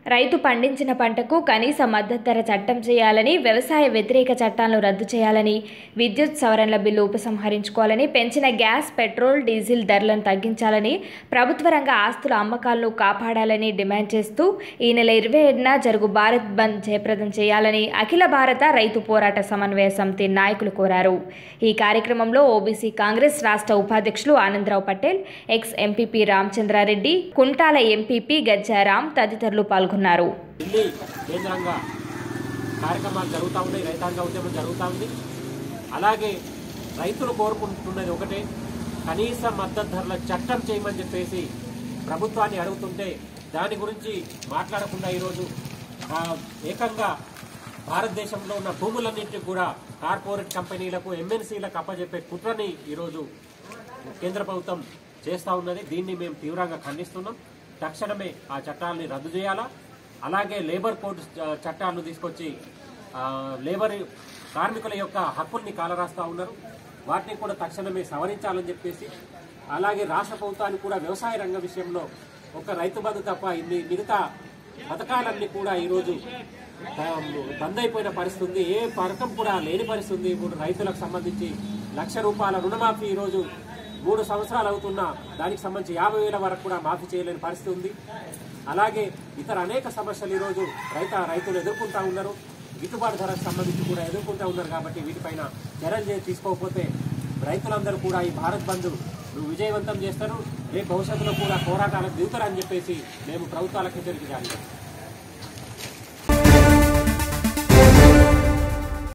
రైతు పండించిన పంటకు కనీస మద్దతు ధర చట్టం చేయాలని వ్యవసాయ వ్యతిరేక చట్టాలను రద్దు చేయాలని విద్యుత్ సవరణల బిల్లు ఉపసంహరించుకోవాలని పెంచిన గ్యాస్ పెట్రోల్ డీజిల్ ధరలను తగ్గించాలని ప్రభుత్వ రంగ ఆస్తుల అమ్మకాలను కాపాడాలని డిమాండ్ చేస్తూ ఈ నెల ఇరవై ఏడున జరుగు భారత్ బంద్ జయప్రదం చేయాలని అఖిల భారత రైతు పోరాట సమన్వయ సమితి నాయకులు కోరారు ఈ కార్యక్రమంలో ఓబీసీ కాంగ్రెస్ రాష్ట్ర ఉపాధ్యక్షులు Anandarao Patel ex MPP Ramachandrareddy Kuntala MPP Gajjaram తదితరులు పాల్గొన్నారు ఢిల్లీ కేంద్రంగా కార్యక్రమాలు జరుగుతూ ఉన్నాయి రైతాంగ ఉద్యమం జరుగుతూ ఉంది అలాగే రైతులు కోరుకుంటున్నది ఒకటే కనీస మద్దతు ధరల చట్టం చేయమని చెప్పేసి ప్రభుత్వాన్ని అడుగుతుంటే దాని గురించి మాట్లాడకుండా ఈరోజు ఆ, ఏకంగా భారతదేశంలో ఉన్న భూములన్నింటినీ కూడా కార్పొరేట్ కంపెనీలకు ఎంఎన్సీలకు అప్పజెప్పే కుట్రని ఈరోజు కేంద్ర ప్రభుత్వం చేస్తూ ఉన్నది దీన్ని మేము తీవ్రంగా ఖండిస్తున్నాం తక్షణమే ఆ చట్టాలని రద్దు చేయాలా అలాగే లేబర్ కోడ్ చ- చట్టాలను తీసుకొచ్చి ఆ, లేబర్ కార్మికుల యొక్క హక్కుల్ని కాలరాస్తా ఉన్నారు వాటిని కూడా తక్షణమే సవరించాలని చెప్పేసి అలాగే రాష్ట్ర ప్రభుత్వానికి కూడా వ్యవసాయ రంగం విషయంలో ఒక రైతు బంధు తప్ప ఇన్ని మిగతా పథకాలన్నీ కూడా ఈరోజు ఆ, బంద్ అయిపోయిన పరిస్థితి ఉంది ఏ పథకం కూడా లేని పరిస్థితి ఉంది ఇప్పుడు రైతులకు సంబంధించి లక్ష రూపాయల రుణమాఫీ ఈరోజు మూడు సంవత్సరాలు అవుతున్నా దానికి సంబంధించి యాభై వేల వరకు కూడా మాఫీ చేయలేని పరిస్థితి ఉంది అలాగే ఇతర అనేక సమస్యలు ఈరోజు రైత రైతులు ఎదుర్కొంటా ఉన్నారు గిట్టుబాటు ధరకు సంబంధించి కూడా ఎదుర్కొంటా ఉన్నారు కాబట్టి వీటిపైన చర్యలు చే- తీసుకోకపోతే రైతులందరూ కూడా ఈ భారత్ బంద్ విజయవంతం చేస్తారు రేపు భవిష్యత్తులో కూడా పోరాటాలకు దిగుతారని చెప్పేసి మేము ప్రభుత్వాలకు హెచ్చరిక జారీ చేస్తాం